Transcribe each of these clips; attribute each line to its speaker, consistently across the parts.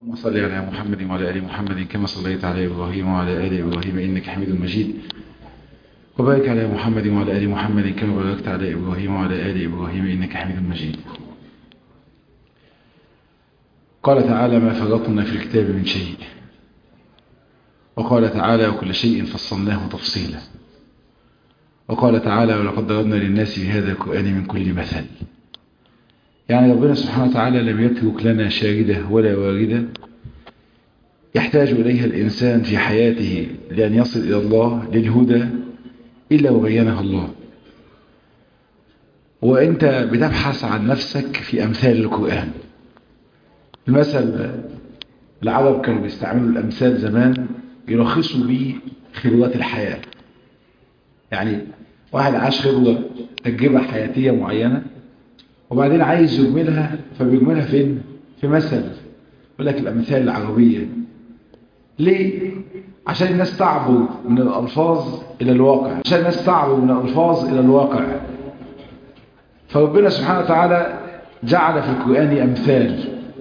Speaker 1: اللهم صل على محمد وعلى آل محمد كما صليت على إبراهيم وعلى آل إبراهيم إنك حميد مجيد وبارك على محمد وعلى آل محمد كما باركت على إبراهيم وعلى آل إبراهيم إنك حميد مجيد قال تعالى ما فرطنا في الكتاب من شيء وقال تعالى وكل شيء فصلناه تفصيلا وقال تعالى ولقد ضربنا للناس في هذا القرآن من كل مثل يعني ربنا سبحانه وتعالى لم يترك لنا شاردة ولا واردة يحتاج إليها الإنسان في حياته لأن يصل إلى الله للهدى إلا وبينها الله وأنت بتبحث عن نفسك في أمثال القرآن المثل العرب كانوا بيستعملوا الأمثال زمان يلخصوا به خبرات الحياة يعني واحد عاش خبرة تجربة حياتية معينة وبعدين عايز يجملها فبيجملها فين في مثل يقول لك الأمثال العربية ليه عشان الناس تعبر من الألفاظ إلى الواقع عشان الناس تعبر من الألفاظ إلى الواقع فربنا سبحانه وتعالى جعل في القرآن أمثال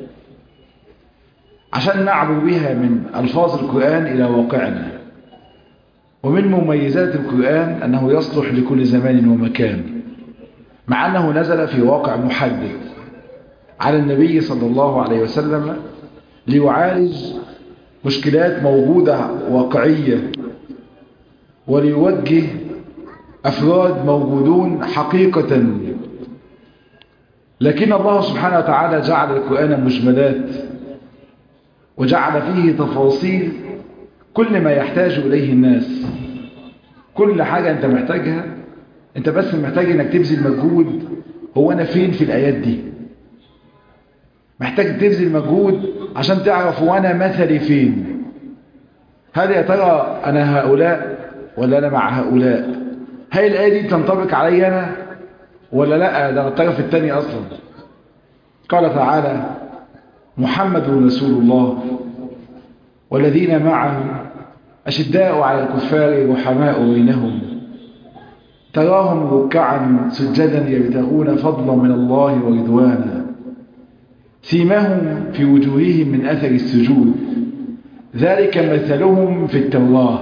Speaker 1: عشان نعبر بها من ألفاظ القرآن إلى واقعنا ومن مميزات القرآن أنه يصلح لكل زمان ومكان مع أنه نزل في واقع محدد على النبي صلى الله عليه وسلم ليعالج مشكلات موجودة واقعية وليوجه أفراد موجودون حقيقة لكن الله سبحانه وتعالى جعل القرآن مجملات وجعل فيه تفاصيل كل ما يحتاج إليه الناس كل حاجة أنت محتاجها أنت بس محتاج أنك تبذل مجهود هو أنا فين في الآيات دي محتاج تبذل مجهود عشان تعرف وأنا مثلي فين هل يا ترى أنا هؤلاء ولا أنا مع هؤلاء هل الآية دي تنطبق علي أنا ولا لا ده الطرف الثاني أصلا قال تعالى محمد رسول الله والذين معه أشداء على الكفار رحماء بينهم تراهم ركعا سجدا يبتغون فضلا من الله ورضوانا سيماهم في وجوههم من أثر السجود ذلك مثلهم في التوراة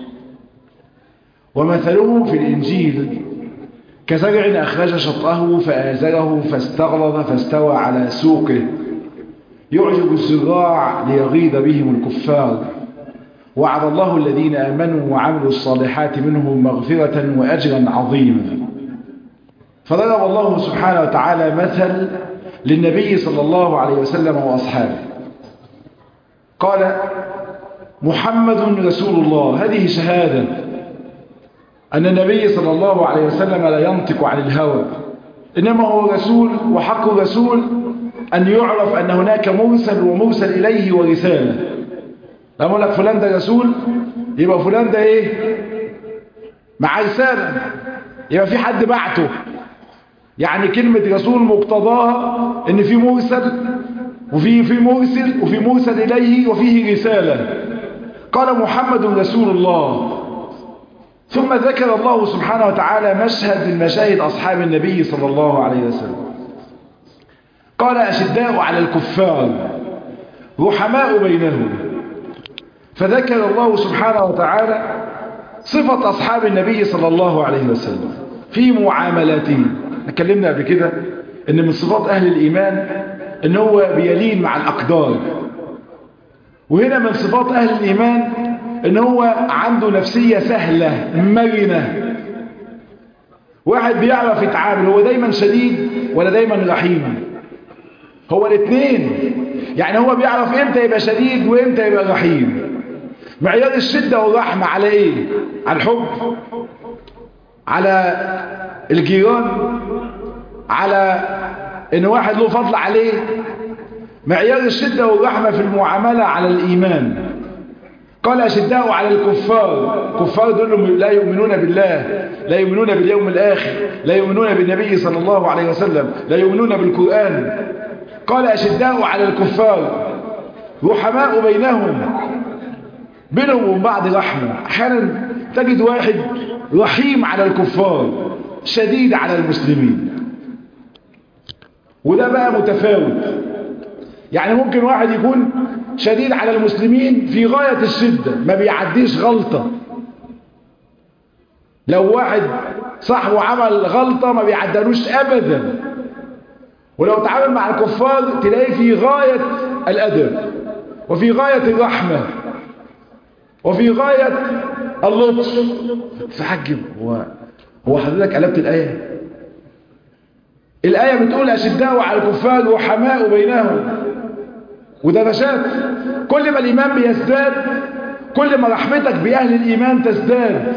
Speaker 1: ومثلهم في الإنجيل كزرع أخرج شطأه فآزره فاستغلظ فاستوى على سوقه يعجب الزراع ليغيظ بهم الكفار وعد الله الذين آمنوا وعملوا الصالحات منهم مغفرة وأجرا عظيما فضرب الله سبحانه وتعالى مثل للنبي صلى الله عليه وسلم وأصحابه قال محمد رسول الله هذه شهادة أن النبي صلى الله عليه وسلم لا ينطق عن الهوى إنما هو رسول وحق الرسول أن يعرف أن هناك مرسل ومرسل إليه ورسالة لما أقول لك فلان ده رسول يبقى فلان ده إيه مع رسالة يبقى في حد بعته يعني كلمة رسول مقتضاها ان في مرسل وفي في مرسل وفي مرسل إليه وفيه رسالة قال محمد رسول الله ثم ذكر الله سبحانه وتعالى مشهد من مشاهد أصحاب النبي صلى الله عليه وسلم قال أشداء على الكفار رحماء بينهم فذكر الله سبحانه وتعالى صفة أصحاب النبي صلى الله عليه وسلم في معاملاتهم اتكلمنا قبل كده ان من صفات اهل الايمان ان هو بيلين مع الاقدار وهنا من صفات اهل الايمان ان هو عنده نفسية سهلة مرنة واحد بيعرف يتعامل هو دايما شديد ولا دايما رحيم هو الاثنين يعني هو بيعرف امتى يبقى شديد وامتى يبقى رحيم معيار الشدة والرحمة على ايه على الحب على الجيران على ان واحد له فضل عليه معيار الشدة والرحمة في المعاملة على الإيمان قال أشداء على الكفار كفار دول لا يؤمنون بالله لا يؤمنون باليوم الآخر لا يؤمنون بالنبي صلى الله عليه وسلم لا يؤمنون بالقرآن قال أشداء على الكفار رحماء بينهم بينهم وبين بعض رحمة أحيانا تجد واحد رحيم على الكفار شديد على المسلمين وده بقى متفاوت يعني ممكن واحد يكون شديد على المسلمين في غاية الشدة ما بيعديش غلطة لو واحد صاحبه عمل غلطة ما بيعدلوش أبدا ولو تعامل مع الكفار تلاقيه في غاية الأدب وفي غاية الرحمة وفي غاية اللطف فحجب هو هو حضرتك قلبت الآية الآية بتقول أشداء على الكفار وحماء بينهم وده نشاط كل ما الإيمان بيزداد كل ما رحمتك بأهل الإيمان تزداد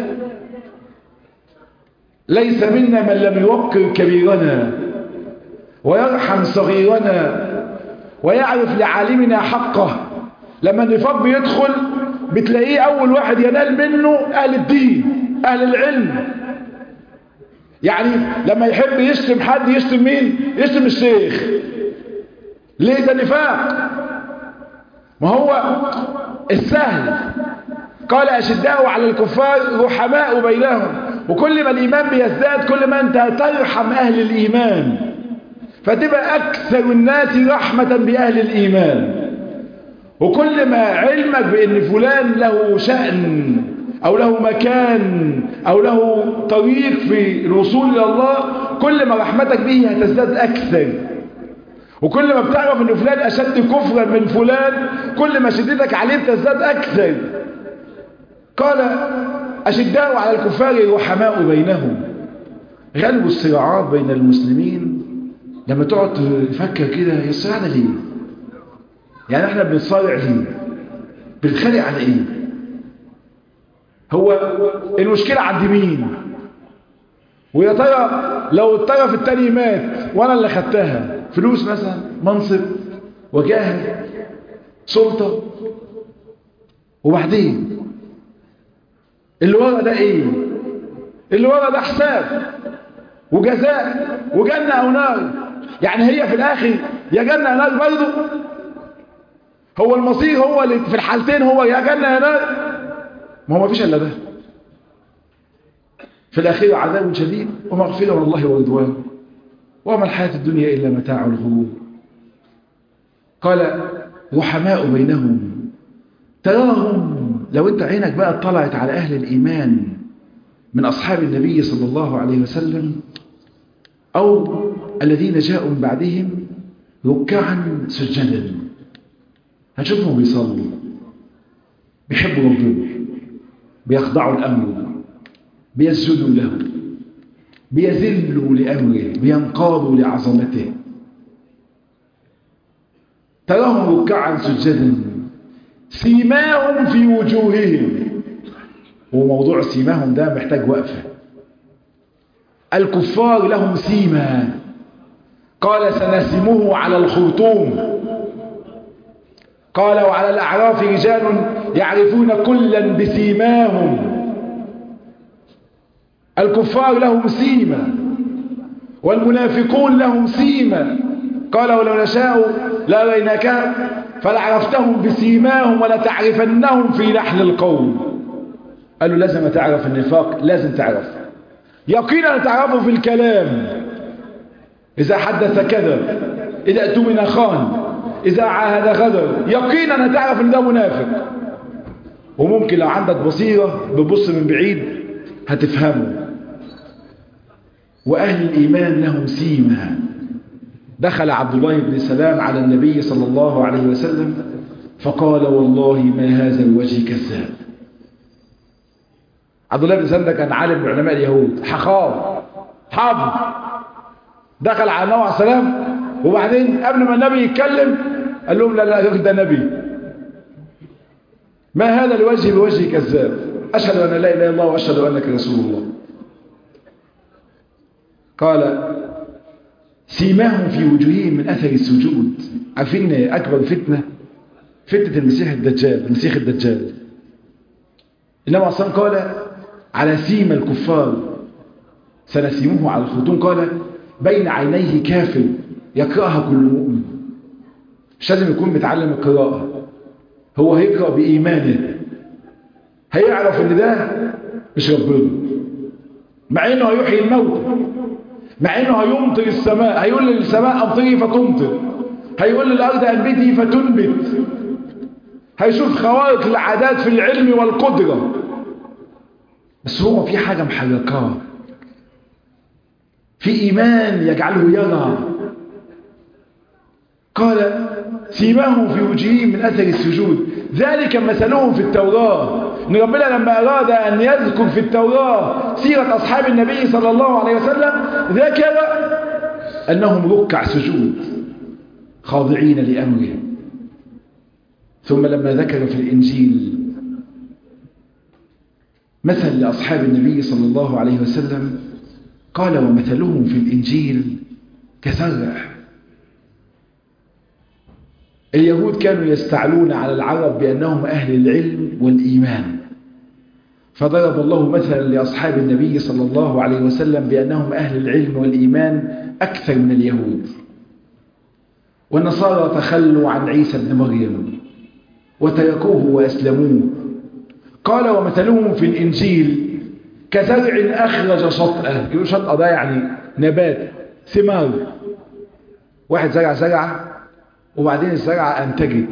Speaker 1: ليس منا من لم يوقر كبيرنا ويرحم صغيرنا ويعرف لعالمنا حقه لما النفاق بيدخل بتلاقيه أول واحد ينال منه أهل الدين أهل العلم يعني لما يحب يشتم حد يشتم مين يشتم الشيخ ليه ده نفاق ما هو السهل قال أشداء على الكفار رحماء بينهم وكل ما الإيمان بيزداد كل ما أنت ترحم أهل الإيمان فتبقى أكثر الناس رحمة بأهل الإيمان وكل ما علمك بأن فلان له شأن أو له مكان أو له طريق في الوصول إلى الله كل ما رحمتك به هتزداد أكثر وكل ما بتعرف أن فلان أشد كفرا من فلان كل ما شدتك عليه بتزداد أكثر قال أشداء على الكفار رحماء بينهم غلبوا الصراعات بين المسلمين لما تقعد تفكر كده هي الصراع ده ليه يعني احنا بنصارع ليه بنتخانق على ايه هو المشكلة عند مين ويا ترى لو الطرف التاني مات وانا اللي خدتها فلوس مثلا منصب وجاه سلطة وبعدين اللي ورا ده ايه اللي ورا ده حساب وجزاء وجنة او نار يعني هي في الاخر يا جنة يا نار برضه هو المصير هو اللي في الحالتين هو يا جنة يا نار ما هو ما فيش الا ده في الاخير عذاب شديد ومغفرة من الله ورضوان وما الحياة الدنيا إلا متاع الغرور قال رحماء بينهم تراهم لو انت عينك بقى اطلعت على أهل الإيمان من أصحاب النبي صلى الله عليه وسلم أو الذين جاءوا من بعدهم ركعا سجدا هتشوفهم بيصلوا بيحبوا ربنا بيخضعوا الأمر بيسجدوا له بيذلوا لأمره بينقادوا لعظمته تراهم ركعا سجدا سيماهم في وجوههم وموضوع سيماهم ده محتاج وقفة الكفار لهم سيما قال سنسمه على الخرطوم قال وعلى الأعراف رجال يعرفون كلا بسيماهم الكفار لهم سيما والمنافقون لهم سيما قال ولو نشاء لأريناك فلعرفتهم بسيماهم ولتعرفنهم في لحن القول قالوا لازم تعرف النفاق لازم تعرف يقينا تعرفه في الكلام إذا حدث كذب إذا اؤتمن خان إذا عاهد غدر يقينا تعرف ان ده منافق وممكن لو عندك بصيرة ببص من بعيد هتفهمه وأهل الإيمان لهم سيما دخل عبد الله بن سلام على النبي صلى الله عليه وسلم فقال والله ما هذا الوجه كذاب عبد الله بن سلام ده كان عالم من علماء اليهود حخام حافظ دخل على النبي عليه السلام وبعدين قبل ما النبي يتكلم قال لهم لا لا ده نبي ما هذا الوجه بوجه كذاب أشهد أن لا إله إلا الله وأشهد أنك رسول الله قال سيماهم في وجوههم من أثر السجود عارفين أكبر فتنة فتنة المسيح الدجال المسيح الدجال إنما أصلا قال على سيم الكفار سنسيمه على الخطون قال بين عينيه كافر يقرأها كل مؤمن مش لازم يكون متعلم القراءة هو هيقرأ بإيمانه هيعرف ان ده مش ربنا مع انه هيحيي الموت مع انه هيمطر السماء هيقول للسماء امطري فتمطر هيقول للارض انبتي فتنبت هيشوف خوارق العادات في العلم والقدرة بس هو في حاجة محركاه في إيمان يجعله يرى قال سيماهم في وجوههم من أثر السجود ذلك مثلهم في التوراة إن ربنا لما أراد أن يذكر في التوراة سيرة أصحاب النبي صلى الله عليه وسلم ذكر أنهم ركع سجود خاضعين لأمره ثم لما ذكر في الإنجيل مثل لأصحاب النبي صلى الله عليه وسلم قال ومثلهم في الإنجيل كزرع اليهود كانوا يستعلون على العرب بأنهم أهل العلم والإيمان فضرب الله مثلا لأصحاب النبي صلى الله عليه وسلم بأنهم أهل العلم والإيمان أكثر من اليهود والنصارى تخلوا عن عيسى بن مريم وتركوه وأسلموه قال ومثلهم في الإنجيل كزرع أخرج شطأة يقول شطأة ده يعني نبات ثمار واحد زرع زرعة وبعدين الزرعة أنتجت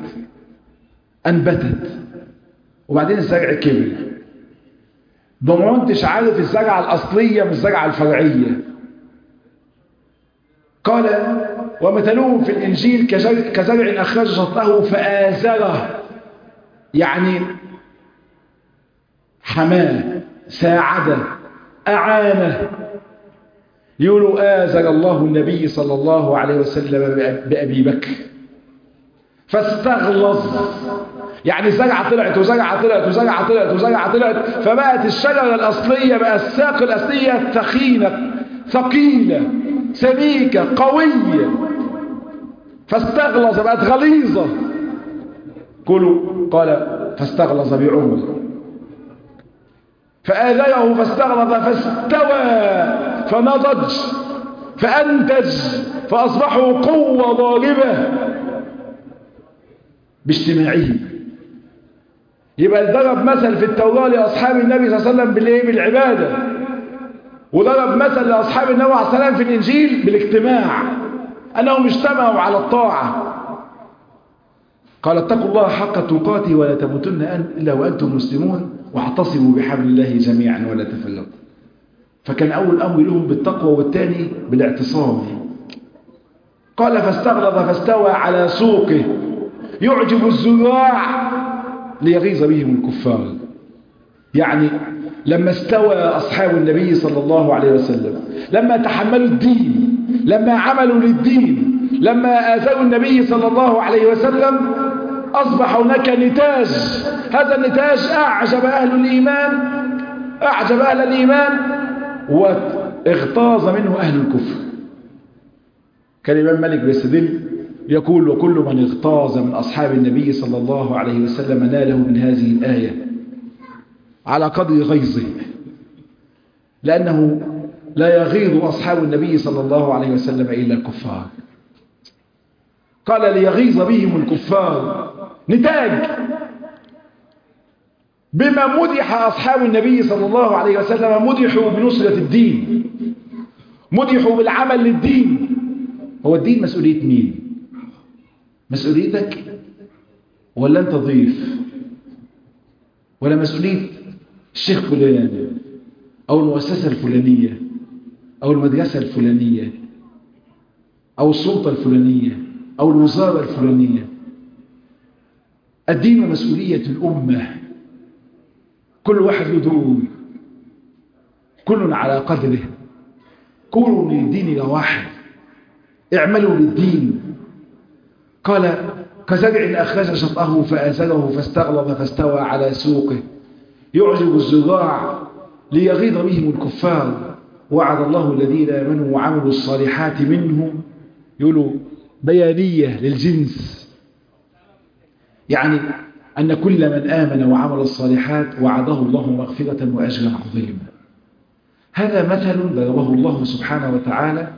Speaker 1: أنبتت وبعدين الزرع كبر ما انتش عارف الزرعة الأصلية من الزرعة الفرعية قال ومثلهم في الإنجيل كزرع أخرج شطأه فآزره يعني حماه ساعده أعانه يقولوا آزر الله النبي صلى الله عليه وسلم بأبي بكر فاستغلظ يعني زرعة طلعت وزرعة طلعت وزرعة طلعت وزرعة طلعت فبقت الشجرة الأصلية بقى الساق الأصلية ثخينة ثقيلة سميكة قوية فاستغلظ بقت غليظة كلوا قال فاستغلظ بعمر فآذيه فاستغلظ فاستوى فنضج فأنتج فأصبحوا قوة ضاربة باجتماعهم يبقى ضرب مثل في التوراة لأصحاب النبي صلى الله عليه وسلم بالإيه بالعبادة وضرب مثل لأصحاب النبي عليه السلام في الإنجيل بالاجتماع أنهم اجتمعوا على الطاعة قال اتقوا الله حق تقاته ولا تموتن إلا وأنتم مسلمون واعتصموا بحبل الله جميعا ولا تفرقوا فكان أول أمر لهم بالتقوى والثاني بالاعتصام قال فاستغلظ فاستوى على سوقه يعجب الزراع ليغيظ بهم الكفار يعني لما استوى أصحاب النبي صلى الله عليه وسلم لما تحملوا الدين لما عملوا للدين لما آثروا النبي صلى الله عليه وسلم أصبح هناك نتاج هذا النتاج أعجب أهل الإيمان أعجب أهل الإيمان واغتاظ منه أهل الكفر كان الإمام مالك بيستدل يقول وكل من اغتاظ من أصحاب النبي صلى الله عليه وسلم ناله من هذه الآية على قدر غيظه لأنه لا يغيظ أصحاب النبي صلى الله عليه وسلم إلا الكفار قال ليغيظ بهم الكفار نتاج بما مدح أصحاب النبي صلى الله عليه وسلم مدحوا بنصرة الدين مدحوا بالعمل للدين هو الدين مسؤولية مين مسؤوليتك ولا انت ضيف ولا مسؤولية الشيخ فلان او المؤسسة الفلانية او المدرسة الفلانية او السلطة الفلانية او الوزارة الفلانية الدين مسؤولية الأمة كل واحد له دور كل على قدره كونوا للدين واحد اعملوا للدين قال كزرع أخرج شطأه فآزره فاستغلظ فاستوى على سوقه يعجب الزراع ليغيظ بهم الكفار وعد الله الذين آمنوا وعملوا الصالحات منهم يقولوا بيانية للجنس يعني أن كل من آمن وعمل الصالحات وعده الله مغفرة وأجرا عظيما هذا مثل ضربه الله سبحانه وتعالى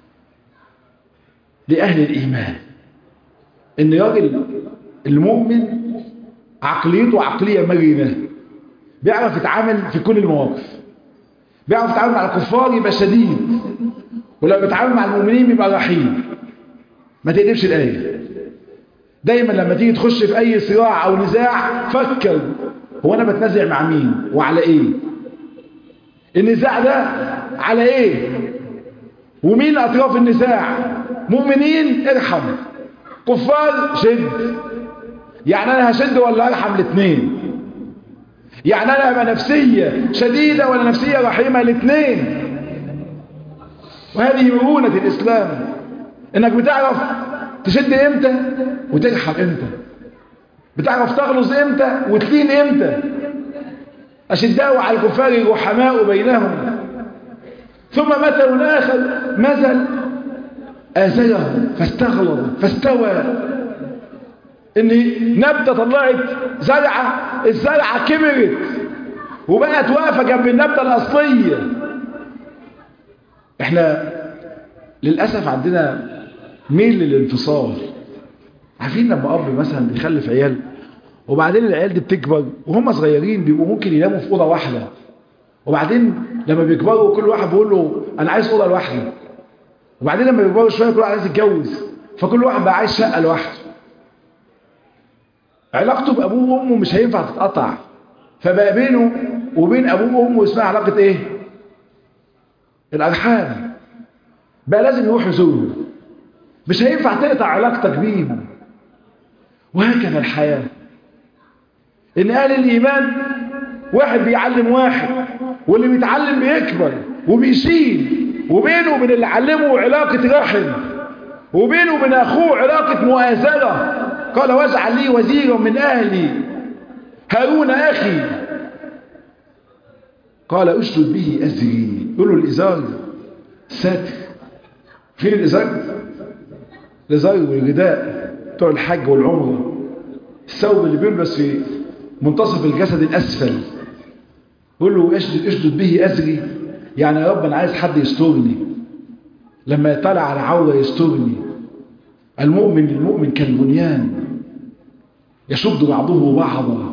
Speaker 1: لأهل الإيمان إن راجل المؤمن عقليته عقلية مرنة بيعرف يتعامل في كل المواقف بيعرف يتعامل مع الكفار يبقى شديد ولما بيتعامل مع المؤمنين يبقى رحيم ما تقلبش الآية دايما لما تيجي تخش في اي صراع او نزاع فكر هو انا بتنازع مع مين وعلى ايه النزاع ده على ايه ومين اطراف النزاع مؤمنين ارحم كفار شد يعني انا هشد ولا ارحم الاثنين يعني انا ابقى نفسية شديدة ولا نفسية رحيمة الاثنين وهذه مرونة الاسلام انك بتعرف تشد امتى وترحم امتى بتعرف تغلظ امتى وتلين امتى اشداء على الكفار رحماء بينهم ثم مثل اخر مثل آزره فاستغلظ فاستوى ان نبتة طلعت زرعة الزرعة كبرت وبقت واقفة جنب النبتة الأصلية احنا للأسف عندنا ميل للانفصال عارفين لما أب مثلا بيخلف عيال وبعدين العيال دي بتكبر وهم صغيرين بيبقوا ممكن يناموا في أوضة واحدة وبعدين لما بيكبروا كل واحد بيقول له أنا عايز أوضة لوحدي وبعدين لما بيكبروا شوية كل واحد عايز يتجوز فكل واحد بقى عايز شقة لوحده علاقته بأبوه وأمه مش هينفع تتقطع فبقى بينه وبين أبوه وأمه اسمها علاقة إيه الأرحام بقى لازم يروح يزوره مش هينفع تقطع علاقتك بيهم وهكذا الحياة إن أهل الإيمان واحد بيعلم واحد واللي بيتعلم بيكبر وبيشيل وبينه وبين اللي علمه علاقة رحم وبينه وبين أخوه علاقة مؤازرة قال واجعل لي وزيرا من أهلي هارون أخي قال أشدد به أزري يقول له الإزار ساتر فين الإزار الإزار والرداء بتوع الحج والعمرة الثوب اللي بيلبس في منتصف الجسد الأسفل يقول له اشدد اشدد به أزري يعني يا رب أنا عايز حد يسترني لما يطلع على عورة يسترني المؤمن للمؤمن كالبنيان يشد بعضه بعضا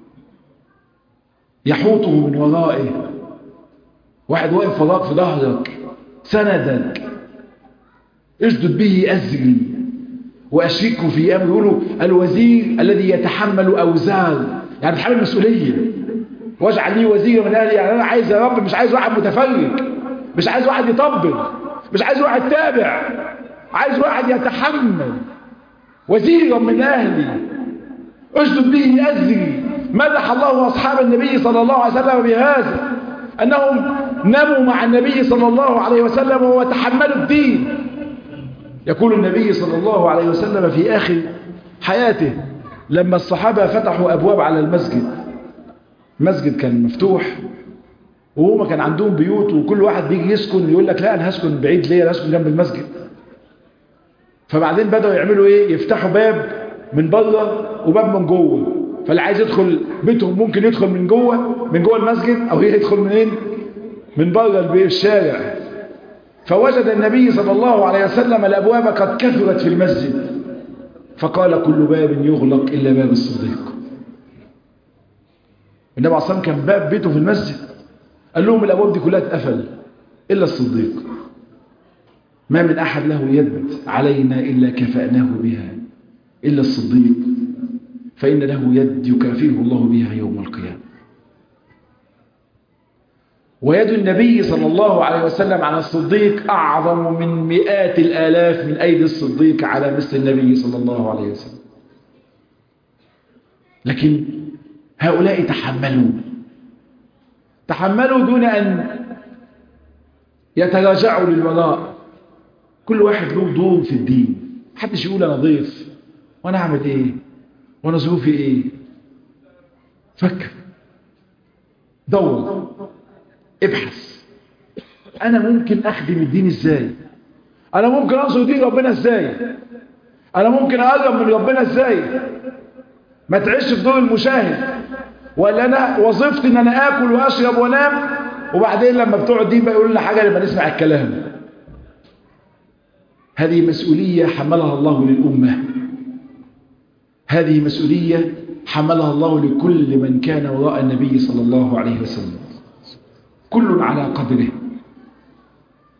Speaker 1: يحوطه من ورائه واحد واقف وراك في ظهرك سندك اشدد به أزري وأشركه في أمر يقولوا الوزير الذي يتحمل أوزار يعني بيتحمل مسؤولية واجعل لي وزير من أهلي يعني أنا عايز يا رب مش عايز واحد متفرج مش عايز واحد يطبل مش عايز واحد تابع عايز واحد يتحمل وزيرا من أهلي اشدد به أزري مدح الله أصحاب النبي صلى الله عليه وسلم بهذا أنهم نموا مع النبي صلى الله عليه وسلم وتحملوا الدين يقول النبي صلى الله عليه وسلم في آخر حياته لما الصحابة فتحوا أبواب على المسجد المسجد كان مفتوح وهما كان عندهم بيوت وكل واحد بيجي يسكن يقول لك لا أنا هسكن بعيد ليه أنا هسكن جنب المسجد فبعدين بدأوا يعملوا إيه يفتحوا باب من بره وباب من جوه فاللي عايز يدخل بيتهم ممكن يدخل من جوه من جوه المسجد أو يدخل منين من بره الشارع فوجد النبي صلى الله عليه وسلم الأبواب قد كثرت في المسجد فقال كل باب يغلق إلا باب الصديق النبي عليه الصلاة كان باب بيته في المسجد قال لهم الأبواب دي كلها اتقفل إلا الصديق ما من أحد له يد علينا إلا كفأناه بها إلا الصديق فإن له يد يكافئه الله بها يوم القيامة ويد النبي صلى الله عليه وسلم على الصديق أعظم من مئات الآلاف من أيدي الصديق على مثل النبي صلى الله عليه وسلم لكن هؤلاء تحملوا تحملوا دون أن يتراجعوا للوراء كل واحد له دور في الدين محدش يقول أنا ضيف وأنا أعمل إيه وأنا ظروفي إيه فكر دور ابحث انا ممكن اخدم الدين ازاي انا ممكن انصر دين ربنا ازاي انا ممكن اقرب من ربنا ازاي ما تعيش في دور المشاهد ولا انا وظيفتي ان انا اكل واشرب وانام وبعدين لما بتوع الدين بقى يقولوا لنا حاجه لما نسمع الكلام هذه مسؤوليه حملها الله للامه هذه مسؤوليه حملها الله لكل من كان وراء النبي صلى الله عليه وسلم كل على قدره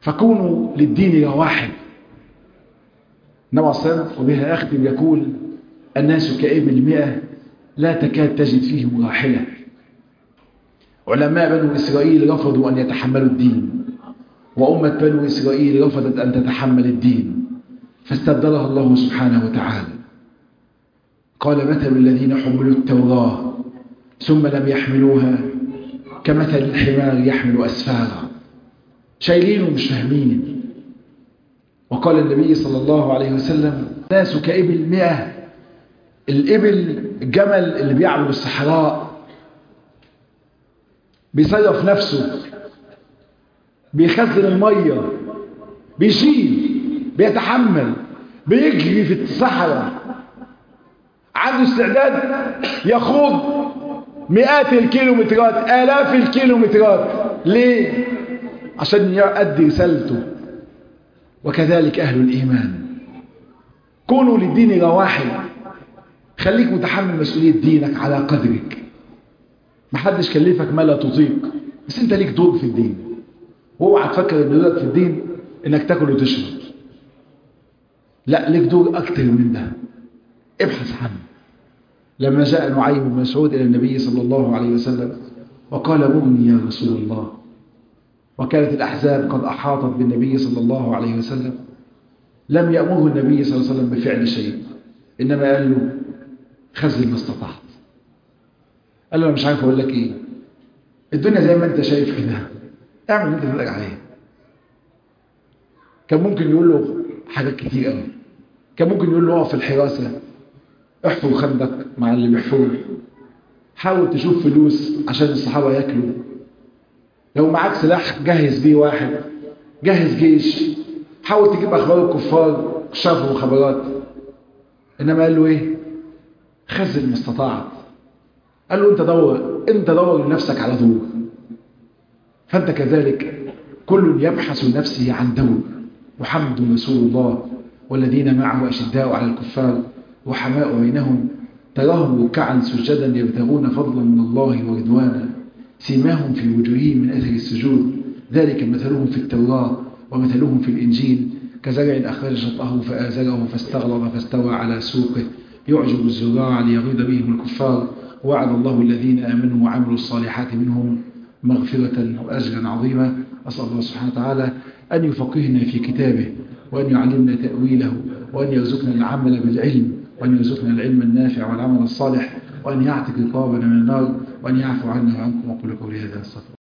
Speaker 1: فكونوا للدين رواحل النبي عليه الصلاة وبها أختم يقول الناس كإبل مئة لا تكاد تجد فيهم راحلة علماء بنو إسرائيل رفضوا أن يتحملوا الدين وأمة بنو إسرائيل رفضت أن تتحمل الدين فاستبدلها الله سبحانه وتعالى قال مثل الذين حملوا التوراة ثم لم يحملوها كمثل الحمار يحمل أسفارا شايلين ومش فاهمين وقال النبي صلى الله عليه وسلم ناس كإبل مئة الإبل الجمل اللي بيعبد الصحراء بيصرف نفسه بيخزن المية بيشيل بيتحمل بيجري في الصحراء عنده استعداد يخوض مئات الكيلومترات آلاف الكيلومترات ليه؟ عشان يؤدي رسالته وكذلك أهل الإيمان كونوا للدين رواحل خليك متحمل مسؤولية دينك على قدرك محدش كلفك ما لا تطيق بس انت ليك دور في الدين واوعى تفكر ان دورك في الدين انك تاكل وتشرب لا ليك دور اكتر من ده ابحث عنه لما جاء نعيم بن مسعود الى النبي صلى الله عليه وسلم وقال مرني يا رسول الله وكانت الاحزاب قد احاطت بالنبي صلى الله عليه وسلم لم يأمره النبي صلى الله عليه وسلم بفعل شيء انما قال له خزن ما استطعت قال له انا مش عارف اقول لك ايه الدنيا زي ما انت شايف كده اعمل اللي انت تقدر عليه كان ممكن يقول له حاجات كتير قوي كان ممكن يقول له اقف في الحراسه احفر خندق مع اللي بيحفروا حاول تشوف فلوس عشان الصحابه ياكلوا لو معاك سلاح جهز بيه واحد جهز جيش حاول تجيب اخبار الكفار شافوا وخبرات انما قال له ايه خزن ما استطعت قال له انت دور انت دور لنفسك على دور فانت كذلك كل يبحث لنفسه عن دور محمد رسول الله والذين معه أشداء على الكفار وحماء بينهم تراهم ركعا سجدا يبتغون فضلا من الله ورضوانا سيماهم في وجوههم من أثر السجود ذلك مثلهم في التوراة ومثلهم في الإنجيل كزرع أخرج شطأه فآزره فاستغلظ فاستوى على سوقه يعجب الزراع ليغيظ بهم الكفار وعد الله الذين آمنوا وعملوا الصالحات منهم مغفرة وأجرا عظيما أسأل الله سبحانه وتعالى أن يفقهنا في كتابه وأن يعلمنا تأويله وأن يرزقنا العمل بالعلم وأن يرزقنا العلم النافع والعمل الصالح وأن يعتق رقابنا من النار وأن يعفو عنا وعنكم وقل قولي هذا استغفر